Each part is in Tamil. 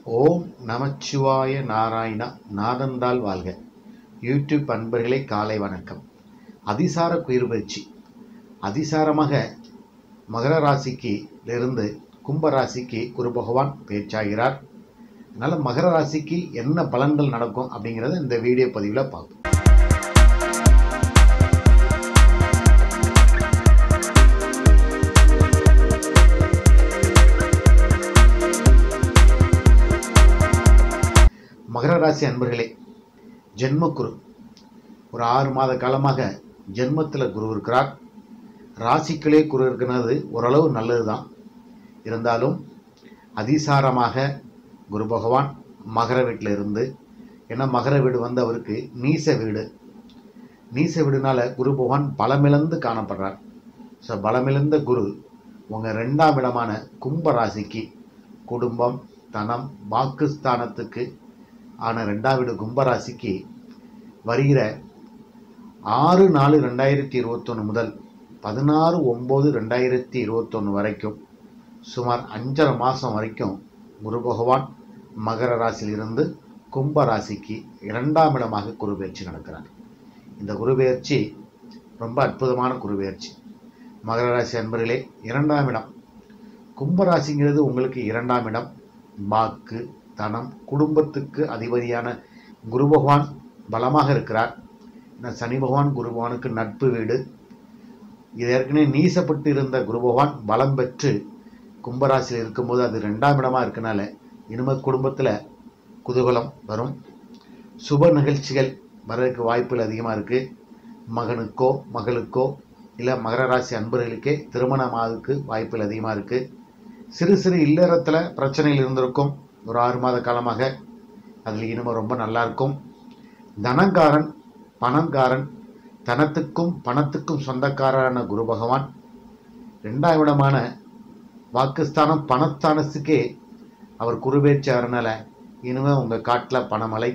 ஓம் நமச்சிவாய நாராயணா நாதந்தாள் வாழ்க யூடியூப் அன்பர்களே காலை வணக்கம் அதிசார குயிர்பயிற்சி அதிசாரமாக மகர ராசிக்கு இருந்து கும்ப ராசிக்கு குரு பகவான் பேச்சாகிறார் அதனால் மகர ராசிக்கு என்ன பலன்கள் நடக்கும் அப்படிங்கிறத இந்த வீடியோ பதிவில் பார்ப்போம் மகர ராசி அன்பர்களே ஜென்ம குரு ஒரு ஆறு மாத காலமாக ஜென்மத்தில் குரு இருக்கிறார் ராசிகளே குரு இருக்கிறது ஓரளவு நல்லது தான் இருந்தாலும் அதிசாரமாக குரு பகவான் மகர வீட்டில் இருந்து ஏன்னா மகர வீடு வந்து அவருக்கு நீச வீடு நீச வீடுனால குரு பகவான் பலமிழந்து காணப்படுறார் ஸோ பலமிழந்த குரு உங்கள் ரெண்டாம் இடமான கும்ப ராசிக்கு குடும்பம் தனம் வாக்குஸ்தானத்துக்கு ஆன ரெண்டாம் வீடு கும்பராசிக்கு வருகிற ஆறு நாலு ரெண்டாயிரத்தி இருபத்தொன்று முதல் பதினாறு ஒம்பது ரெண்டாயிரத்தி இருபத்தொன்று வரைக்கும் சுமார் அஞ்சரை மாதம் வரைக்கும் குரு பகவான் மகர ராசியிலிருந்து கும்ப ராசிக்கு இரண்டாம் இடமாக குரு பயிற்சி நடக்கிறார் இந்த குரு பயிற்சி ரொம்ப அற்புதமான குரு பயிற்சி மகர ராசி அன்பர்களே இரண்டாம் இடம் கும்பராசிங்கிறது உங்களுக்கு இரண்டாம் இடம் வாக்கு தனம் குடும்பத்துக்கு அதிபதியான குரு பகவான் பலமாக இருக்கிறார் இந்த சனி பகவான் குரு பகவானுக்கு நட்பு வீடு இது ஏற்கனவே நீசப்பட்டு இருந்த குரு பகவான் பலம் பெற்று கும்பராசியில் இருக்கும்போது அது ரெண்டாம் இடமா இருக்கனால இனிமே குடும்பத்தில் குதூகலம் வரும் சுப நிகழ்ச்சிகள் வர்றதுக்கு வாய்ப்புகள் அதிகமாக இருக்குது மகனுக்கோ மகளுக்கோ இல்லை மகர ராசி அன்பர்களுக்கே திருமணமாவதுக்கு வாய்ப்புகள் அதிகமாக இருக்குது சிறு சிறு இல்லறத்தில் பிரச்சனைகள் இருந்திருக்கும் ஒரு ஆறு மாத காலமாக அதில் இனிமே ரொம்ப நல்லா இருக்கும் தனங்காரன் பணங்காரன் தனத்துக்கும் பணத்துக்கும் சொந்தக்காரரான குரு பகவான் ரெண்டாம் இடமான வாக்குஸ்தானம் பணஸ்தானத்துக்கே அவர் குருபேச்சாரனால இனிமே உங்கள் காட்டில் பணமழை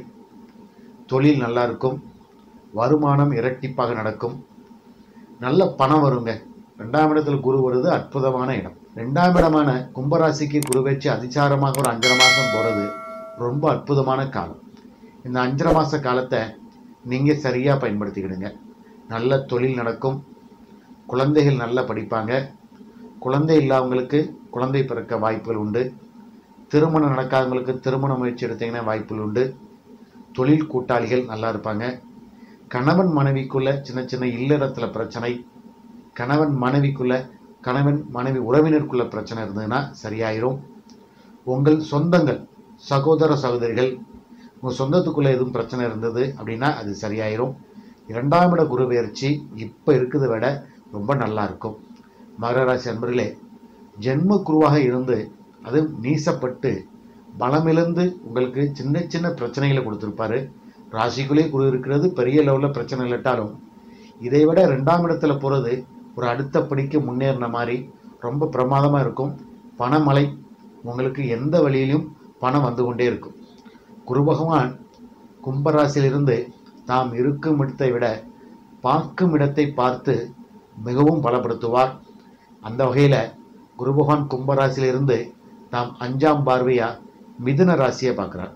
தொழில் நல்லா இருக்கும் வருமானம் இரட்டிப்பாக நடக்கும் நல்ல பணம் வருங்க ரெண்டாம் இடத்துல குரு வருது அற்புதமான இடம் ரெண்டாம் இடமான கும்பராசிக்கு குரு வச்சு அதிசாரமாக ஒரு அஞ்சரை மாதம் போகிறது ரொம்ப அற்புதமான காலம் இந்த அஞ்சரை மாத காலத்தை நீங்கள் சரியாக பயன்படுத்திக்கிடுங்க நல்ல தொழில் நடக்கும் குழந்தைகள் நல்லா படிப்பாங்க குழந்தை இல்லாதவங்களுக்கு குழந்தை பிறக்க வாய்ப்புகள் உண்டு திருமணம் நடக்காதவங்களுக்கு திருமண முயற்சி எடுத்தீங்கன்னா வாய்ப்புகள் உண்டு தொழில் கூட்டாளிகள் நல்லா இருப்பாங்க கணவன் மனைவிக்குள்ள சின்ன சின்ன இல்லறத்தில் பிரச்சனை கணவன் மனைவிக்குள்ள கணவன் மனைவி உறவினருக்குள்ள பிரச்சனை இருந்ததுன்னா சரியாயிரும் உங்கள் சொந்தங்கள் சகோதர சகோதரிகள் உங்கள் சொந்தத்துக்குள்ளே எதுவும் பிரச்சனை இருந்தது அப்படின்னா அது சரியாயிரும் இரண்டாம் இட குரு பயிற்சி இப்போ இருக்கிறத விட ரொம்ப நல்லா இருக்கும் மகர ராசி அன்பர்களே ஜென்ம குருவாக இருந்து அது நீசப்பட்டு பலமிழந்து உங்களுக்கு சின்ன சின்ன பிரச்சனைகளை கொடுத்துருப்பாரு ராசிக்குள்ளே குரு இருக்கிறது பெரிய லெவலில் பிரச்சனை இல்லாட்டாலும் இதை விட ரெண்டாம் இடத்துல போகிறது ஒரு அடுத்த படிக்கு முன்னேறின மாதிரி ரொம்ப பிரமாதமாக இருக்கும் பணமழை உங்களுக்கு எந்த வழியிலும் பணம் வந்து கொண்டே இருக்கும் குரு பகவான் கும்பராசியிலிருந்து தாம் இருக்கும் இடத்தை விட பார்க்கும் இடத்தை பார்த்து மிகவும் பலப்படுத்துவார் அந்த வகையில் குரு பகவான் கும்பராசியிலிருந்து தாம் அஞ்சாம் பார்வையாக மிதுன ராசியை பார்க்குறார்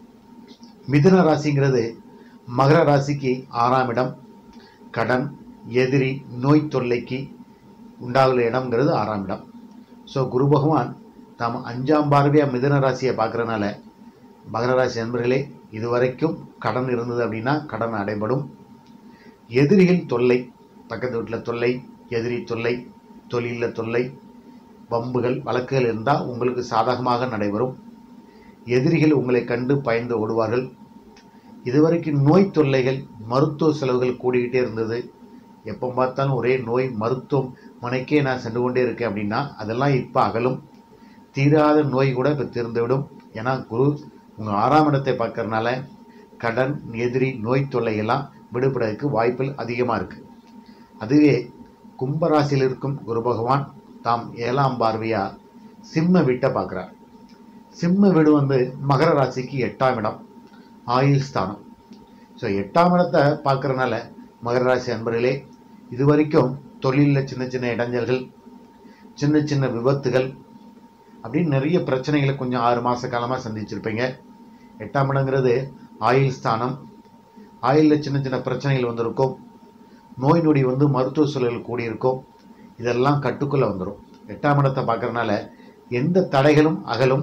மிதுன ராசிங்கிறது மகர ராசிக்கு ஆறாம் இடம் கடன் எதிரி நோய் தொல்லைக்கு உண்டாகுற இடம்ங்கிறது ஆறாம் இடம் ஸோ குரு பகவான் தாம் அஞ்சாம் பார்வையாக மிதுன ராசியை பார்க்குறனால மகர ராசி நண்பர்களே இதுவரைக்கும் கடன் இருந்தது அப்படின்னா கடன் அடைபடும் எதிரிகள் தொல்லை பக்கத்து வீட்டில் தொல்லை எதிரி தொல்லை தொழிலில் தொல்லை வம்புகள் வழக்குகள் இருந்தால் உங்களுக்கு சாதகமாக நடைபெறும் எதிரிகள் உங்களை கண்டு பயந்து ஓடுவார்கள் இதுவரைக்கும் நோய் தொல்லைகள் மருத்துவ செலவுகள் கூடிக்கிட்டே இருந்தது எப்போ பார்த்தாலும் ஒரே நோய் மருத்துவமனைக்கே நான் சென்று கொண்டே இருக்கேன் அப்படின்னா அதெல்லாம் இப்போ அகலும் தீராத நோய் கூட இப்போ தீர்ந்துவிடும் ஏன்னா குரு உங்கள் ஆறாம் இடத்தை பார்க்கறனால கடன் எதிரி நோய் தொல்லையெல்லாம் விடுபடுறதுக்கு வாய்ப்புகள் அதிகமாக இருக்குது அதுவே கும்பராசியில் இருக்கும் குரு பகவான் தாம் ஏழாம் பார்வையாக சிம்ம வீட்டை பார்க்குறார் சிம்ம வீடு வந்து மகர ராசிக்கு எட்டாம் இடம் ஆயுள் ஸ்தானம் ஸோ எட்டாம் இடத்தை பார்க்குறனால மகர ராசி அன்பர்களே இது வரைக்கும் தொழிலில் சின்ன சின்ன இடைஞ்சல்கள் சின்ன சின்ன விபத்துகள் அப்படின்னு நிறைய பிரச்சனைகளை கொஞ்சம் ஆறு மாத காலமாக சந்திச்சிருப்பீங்க எட்டாம் இடங்கிறது ஆயில் ஸ்தானம் ஆயிலில் சின்ன சின்ன பிரச்சனைகள் வந்திருக்கும் நோய் நொடி வந்து மருத்துவ சூழல் கூடியிருக்கும் இதெல்லாம் கட்டுக்குள்ளே வந்துடும் எட்டாம் இடத்தை பார்க்கறனால எந்த தடைகளும் அகலும்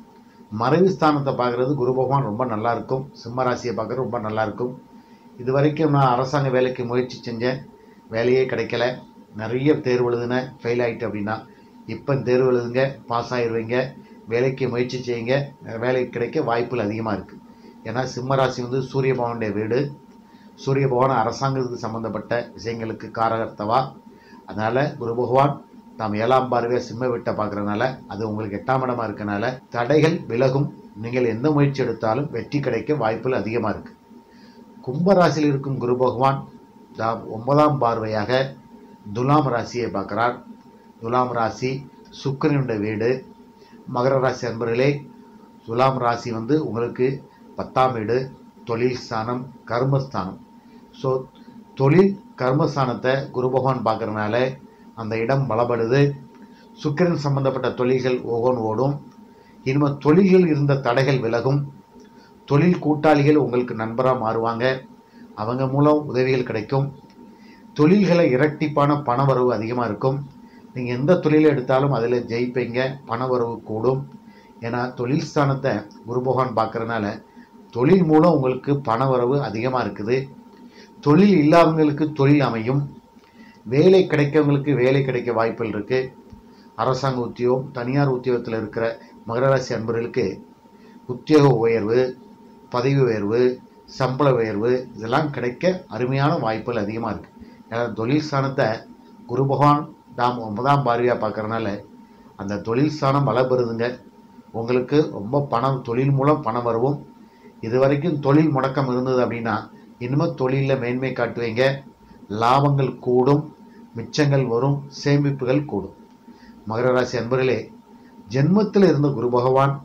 மறைவு ஸ்தானத்தை பார்க்குறது குரு பகவான் ரொம்ப நல்லா இருக்கும் சிம்ம ராசியை பார்க்குறது ரொம்ப நல்லா இருக்கும் இது வரைக்கும் நான் அரசாங்க வேலைக்கு முயற்சி செஞ்சேன் வேலையே கிடைக்கல நிறைய தேர்வு எழுதுனேன் ஃபெயில் ஆகிட்டு அப்படின்னா இப்போ தேர்வு எழுதுங்க பாஸ் ஆயிடுவீங்க வேலைக்கு முயற்சி செய்யுங்க வேலை கிடைக்க வாய்ப்புகள் அதிகமாக இருக்குது ஏன்னா சிம்ம ராசி வந்து சூரிய பகவானுடைய வீடு சூரிய பகவான் அரசாங்கத்துக்கு சம்பந்தப்பட்ட விஷயங்களுக்கு காரகர்த்தவா அதனால் குரு பகவான் தாம் ஏழாம் பார்வையாக சிம்ம வீட்டை பார்க்குறதுனால அது உங்களுக்கு எட்டாம் இடமா இருக்கனால தடைகள் விலகும் நீங்கள் எந்த முயற்சி எடுத்தாலும் வெற்றி கிடைக்க வாய்ப்புகள் அதிகமாக இருக்குது கும்பராசியில் இருக்கும் குரு பகவான் தாம் ஒன்பதாம் பார்வையாக துலாம் ராசியை பார்க்குறார் துலாம் ராசி சுக்கிரனுடைய வீடு மகர ராசி அன்பர்களே துலாம் ராசி வந்து உங்களுக்கு பத்தாம் வீடு தொழில் ஸ்தானம் கர்மஸ்தானம் ஸோ தொழில் கர்மஸ்தானத்தை குரு பகவான் பார்க்கறனால அந்த இடம் பலப்படுது சுக்கிரன் சம்பந்தப்பட்ட தொழில்கள் ஒவ்வொன்று ஓடும் இனிமேல் தொழில்கள் இருந்த தடைகள் விலகும் தொழில் கூட்டாளிகள் உங்களுக்கு நண்பராக மாறுவாங்க அவங்க மூலம் உதவிகள் கிடைக்கும் தொழில்களை இரட்டிப்பான பணவரவு அதிகமாக இருக்கும் நீங்கள் எந்த தொழிலை எடுத்தாலும் அதில் ஜெயிப்பீங்க பணவரவு கூடும் ஏன்னா தொழில் ஸ்தானத்தை குரு பகவான் பார்க்கறனால தொழில் மூலம் உங்களுக்கு பணவரவு அதிகமாக இருக்குது தொழில் இல்லாதவங்களுக்கு தொழில் அமையும் வேலை கிடைக்கவங்களுக்கு வேலை கிடைக்க வாய்ப்புகள் இருக்குது அரசாங்க உத்தியோகம் தனியார் உத்தியோகத்தில் இருக்கிற மகர ராசி அன்பர்களுக்கு உத்தியோக உயர்வு பதவி உயர்வு சம்பள உயர்வு இதெல்லாம் கிடைக்க அருமையான வாய்ப்புகள் அதிகமாக இருக்குது ஏன்னா தொழில் ஸ்தானத்தை குரு பகவான் தாம் ஒன்பதாம் பார்வையாக பார்க்கறனால அந்த தொழில் ஸ்தானம் பலப்பெறுதுங்க உங்களுக்கு ரொம்ப பணம் தொழில் மூலம் பணம் வரவும் இது வரைக்கும் தொழில் முடக்கம் இருந்தது அப்படின்னா இனிமேல் தொழிலில் மேன்மை காட்டுவீங்க லாபங்கள் கூடும் மிச்சங்கள் வரும் சேமிப்புகள் கூடும் மகர ராசி அன்பர்களே ஜென்மத்தில் இருந்த குரு பகவான்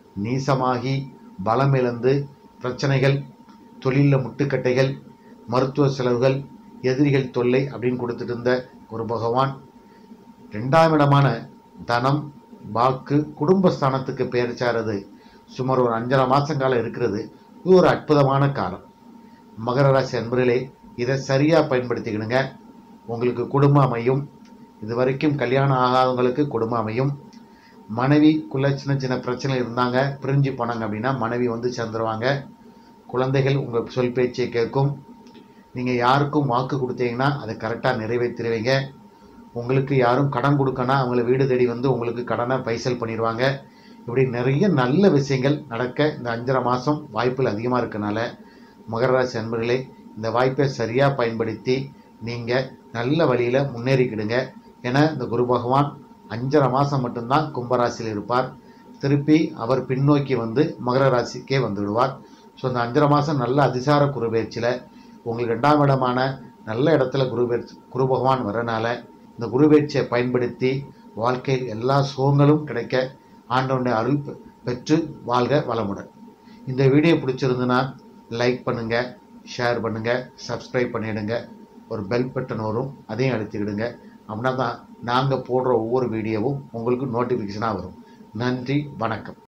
நீசமாகி பலம் இழந்து பிரச்சனைகள் தொழிலில் முட்டுக்கட்டைகள் மருத்துவ செலவுகள் எதிரிகள் தொல்லை அப்படின்னு கொடுத்துட்டு இருந்த குரு பகவான் ரெண்டாம் இடமான தனம் வாக்கு குடும்பஸ்தானத்துக்கு பெயர் சாரது சுமார் ஒரு அஞ்சரை மாதம் காலம் இருக்கிறது இது ஒரு அற்புதமான காலம் மகர ராசி அன்பர்களே இதை சரியாக பயன்படுத்திக்கணுங்க உங்களுக்கு குடும்பம் அமையும் இது வரைக்கும் கல்யாணம் ஆகாதவங்களுக்கு குடும்பம் அமையும் மனைவிக்குள்ள சின்ன சின்ன பிரச்சனை இருந்தாங்க பிரிஞ்சு போனாங்க அப்படின்னா மனைவி வந்து சேர்ந்துருவாங்க குழந்தைகள் உங்கள் சொல் பேச்சை கேட்கும் நீங்கள் யாருக்கும் வாக்கு கொடுத்தீங்கன்னா அதை கரெக்டாக நிறைவேற்றிடுவீங்க உங்களுக்கு யாரும் கடன் கொடுக்கனா அவங்கள வீடு தேடி வந்து உங்களுக்கு கடனை பைசல் பண்ணிடுவாங்க இப்படி நிறைய நல்ல விஷயங்கள் நடக்க இந்த அஞ்சரை மாதம் வாய்ப்புகள் அதிகமாக இருக்கனால மகர ராசி அன்பர்களே இந்த வாய்ப்பை சரியாக பயன்படுத்தி நீங்கள் நல்ல வழியில் முன்னேறிக்கிடுங்க ஏன்னா இந்த குரு பகவான் அஞ்சரை மாதம் மட்டும்தான் கும்பராசியில் இருப்பார் திருப்பி அவர் பின்னோக்கி வந்து மகர ராசிக்கே வந்துவிடுவார் ஸோ இந்த அஞ்சரை மாதம் நல்ல அதிசார குரு பயிற்சியில் உங்களுக்கு ரெண்டாம் இடமான நல்ல இடத்துல குரு பயிற்சி குரு பகவான் வரனால இந்த குரு பயிற்சியை பயன்படுத்தி வாழ்க்கையில் எல்லா சுகங்களும் கிடைக்க ஆண்டவனுடைய அருள் பெ- பெற்று வாழ்க வளமுடன் இந்த வீடியோ பிடிச்சிருந்துன்னா லைக் பண்ணுங்கள் ஷேர் பண்ணுங்கள் சப்ஸ்கிரைப் பண்ணிடுங்க ஒரு பெல் பட்டன் வரும் அதையும் அழுத்திக்கிடுங்க அப்படின்னா தான் நாங்கள் போடுற ஒவ்வொரு வீடியோவும் உங்களுக்கு நோட்டிஃபிகேஷனாக வரும் நன்றி வணக்கம்